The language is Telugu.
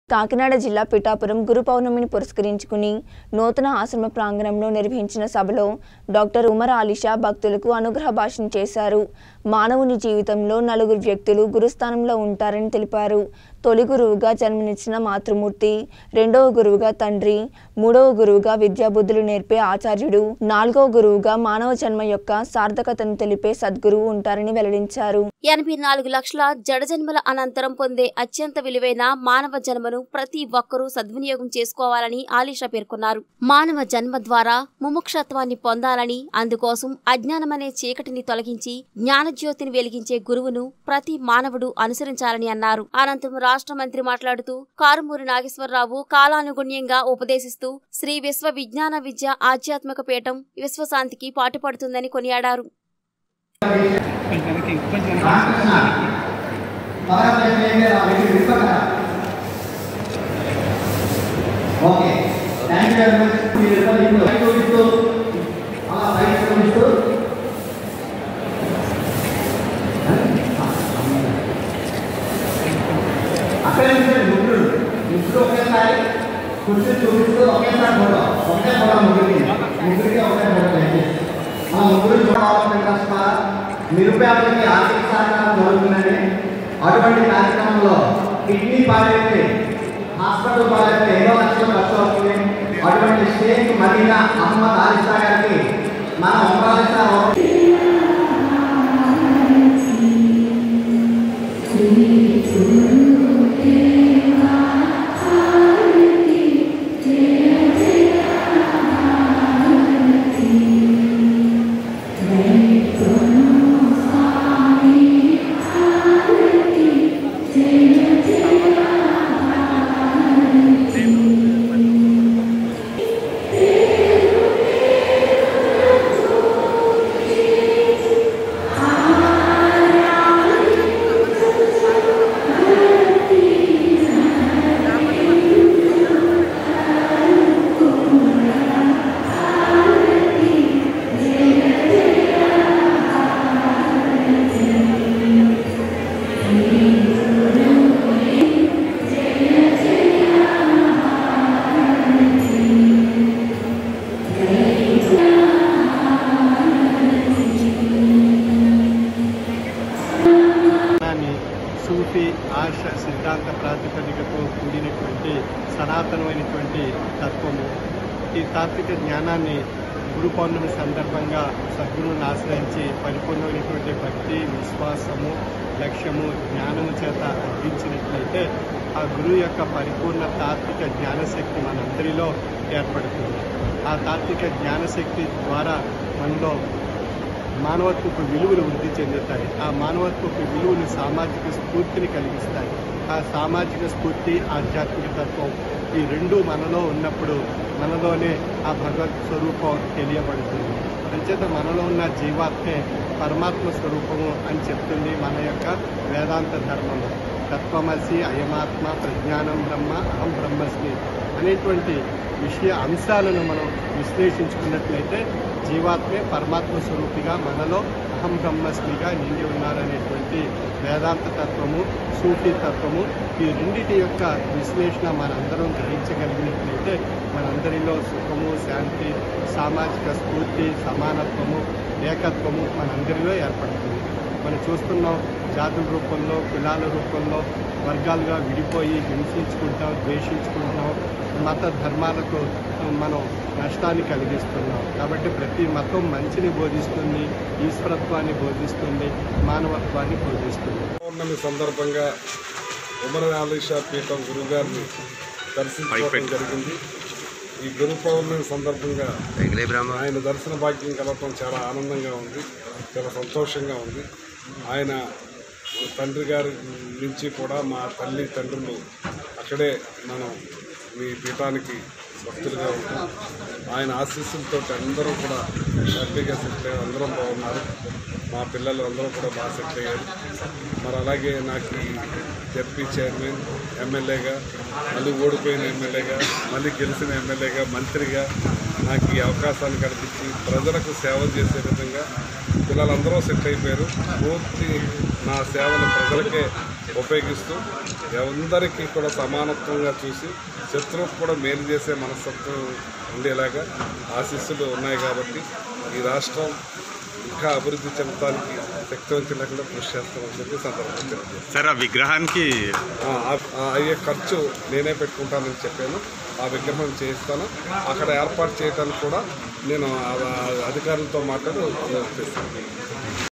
కాకినాడ జిల్లా పిఠాపురం గురు పౌర్ణమిని పురస్కరించుకుని నూతన ఆశ్రమ ప్రాంగణంలో నిర్వహించిన సభలో డాక్టర్ ఉమర్ ఆలిషా భక్తులకు అనుగ్రహ భాషణ చేశారు మానవుని జీవితంలో నలుగురు వ్యక్తులు గురుస్థానంలో ఉంటారని తెలిపారు తొలి గురువుగా జన్మనిచ్చిన మాతృమూర్తి రెండవ గురువుగా తండ్రి మూడవ గురువుగా విద్యాబుద్ధులు నేర్పే ఆచార్యుడు నాలుగవ గురువుగా మానవ జన్మ యొక్క సార్థకతను తెలిపే సద్గురువు ఉంటారని వెల్లడించారు ఎనభై నాలుగు లక్షల జడజన్మల అనంతరం పొందే అత్యంత విలువైన మానవ జన్మను ప్రతి ఒక్కరూ సద్వినియోగం చేసుకోవాలని ఆలీషా పేర్కొన్నారు మానవ జన్మ ద్వారా ముముక్షత్వాన్ని పొందాలని అందుకోసం అజ్ఞానమనే చీకటిని తొలగించి జ్ఞానజ్యోతిని వెలిగించే గురువును ప్రతి మానవుడు అనుసరించాలని అన్నారు అనంతరం రాష్ట్ర మంత్రి మాట్లాడుతూ కారుమూరి నాగేశ్వరరావు కాలానుగుణ్యంగా ఉపదేశిస్తూ శ్రీ విశ్వ విజ్ఞాన విద్య ఆధ్యాత్మిక పీఠం విశ్వశాంతికి పాటుపడుతుందని కొనియాడారు okay thank you very much మీరు ఇవ్వాలి ఇప్పుడు బయట చూపిస్తూ అలా బయట చూపిస్తూ అక్కడే ఉంచండి ముగ్గురు ముగ్గురు ఒకేసారి కుర్చీ చూపిస్తూ ఒకేసారి ఫోటో ఒకే ఫోటో ముగ్గురికి ముగ్గురికి ఒకే ఫోటో దయచేసి ఆ ముగ్గురు చూడాలంటే నిరుపేదలకి ఆర్థిక సహకారం జరుగుతుందని అటువంటి కార్యక్రమంలో కిడ్నీ పాడైతే హాస్పిటల్ పాడైతే ఎన్నో లక్షలు ఖర్చు అవుతుంది అటువంటి షేక్ మదీనా అహ్మద్ ఆలిషా గారికి మన ఉమరాలిషా జ్ఞానాన్ని సూఫీ ఆర్ష సిద్ధాంత ప్రాతిపదికతో కూడినటువంటి సనాతనమైనటువంటి తత్వము ఈ తాత్విక జ్ఞానాన్ని గురు పౌర్ణమి సందర్భంగా సద్గురువుని ఆశ్రయించి పరిపూర్ణమైనటువంటి భక్తి విశ్వాసము లక్ష్యము జ్ఞానము చేత అర్పించినట్లయితే ఆ గురువు యొక్క పరిపూర్ణ తాత్విక జ్ఞానశక్తి మనందరిలో ఏర్పడుతుంది ఆ తాత్విక జ్ఞానశక్తి ద్వారా మనలో మానవత్వపు విలువలు వృద్ధి చెందుతాయి ఆ మానవత్వపు విలువలు సామాజిక స్ఫూర్తిని కలిగిస్తాయి ఆ సామాజిక స్ఫూర్తి ఆధ్యాత్మిక తత్వం ఈ రెండు మనలో ఉన్నప్పుడు మనలోనే ఆ భగవత్ స్వరూపం తెలియబడుతుంది అంచేత మనలో ఉన్న జీవాత్మే పరమాత్మ స్వరూపము అని చెప్తుంది మన యొక్క వేదాంత ధర్మము తత్వమసి అయమాత్మ ప్రజ్ఞానం బ్రహ్మ అహం బ్రహ్మస్మి అనేటువంటి విషయ అంశాలను మనం విశ్లేషించుకున్నట్లయితే జీవాత్మే పరమాత్మ స్వరూపిగా మనలో అహం బ్రహ్మస్మిగా నిండి ఉన్నారనేటువంటి వేదాంత తత్వము సూఫీ తత్వము ఈ రెండిటి యొక్క విశ్లేషణ మనందరం గ్రహించగలిగినట్లయితే మనందరిలో సుఖము శాంతి సామాజిక స్ఫూర్తి సమానత్వము ఏకత్వము మనందరిలో ఏర్పడుతుంది మనం చూస్తున్నాం జాతుల రూపంలో కులాల రూపంలో వర్గాలుగా విడిపోయి హింసించుకుంటాం ద్వేషించుకుంటాం మత ధర్మాలకు మనం నష్టాన్ని కలిగిస్తున్నాం కాబట్టి ప్రతి మతం మంచిని బోధిస్తుంది ఈశ్వరత్వాన్ని బోధిస్తుంది మానవత్వాన్ని బోధిస్తుంది పౌర్ణమి సందర్భంగా ఉమర్ అలీషా పీఠం గురుగారిని దర్శించుకోవడం జరిగింది ఈ గురు పౌర్ణమి సందర్భంగా ఆయన దర్శన భాగ్యం కలగటం చాలా ఆనందంగా ఉంది చాలా సంతోషంగా ఉంది ఆయన తండ్రి గారి నుంచి కూడా మా తల్లి తండ్రులు అక్కడే మనం మీ పీఠానికి భక్తులుగా ఉంటాం ఆయన ఆశీస్సులతో అందరూ కూడా హ్యాపీగా సెటిల్ అయ్యారు అందరం బాగున్నారు మా పిల్లలు అందరూ కూడా బాగా సెటిల్ అయ్యారు మరి అలాగే నాకు ఈ జడ్పీ చైర్మన్ ఎమ్మెల్యేగా మళ్ళీ ఓడిపోయిన ఎమ్మెల్యేగా మళ్ళీ గెలిచిన ఎమ్మెల్యేగా మంత్రిగా నాకు ఈ అవకాశాన్ని కల్పించి ప్రజలకు సేవ చేసే విధంగా పిల్లలందరూ సెట్ అయిపోయారు పూర్తి నా సేవలు ప్రజలకే ఉపయోగిస్తూ అందరికీ కూడా సమానత్వంగా చూసి శత్రువుకు కూడా మేలు చేసే మనస్తత్వం ఉండేలాగా ఆశీస్సులు ఉన్నాయి కాబట్టి ఈ రాష్ట్రం ఇంకా అభివృద్ధి చెందడానికి శక్తివంతులంగా కృషి చేస్తామని చెప్పి సందర్భంగా తెలియజేస్తాను సార్ ఆ విగ్రహానికి ఆ, ఆ అయ్యే ఖర్చు నేనే పెట్టుకుంటానని చెప్పాను ఆ విగ్రహం చేయిస్తాను అక్కడ ఏర్పాటు చేయడానికి కూడా నేను ఆ- ఆ అధికారులతో మాట్లాడి చేస్తాను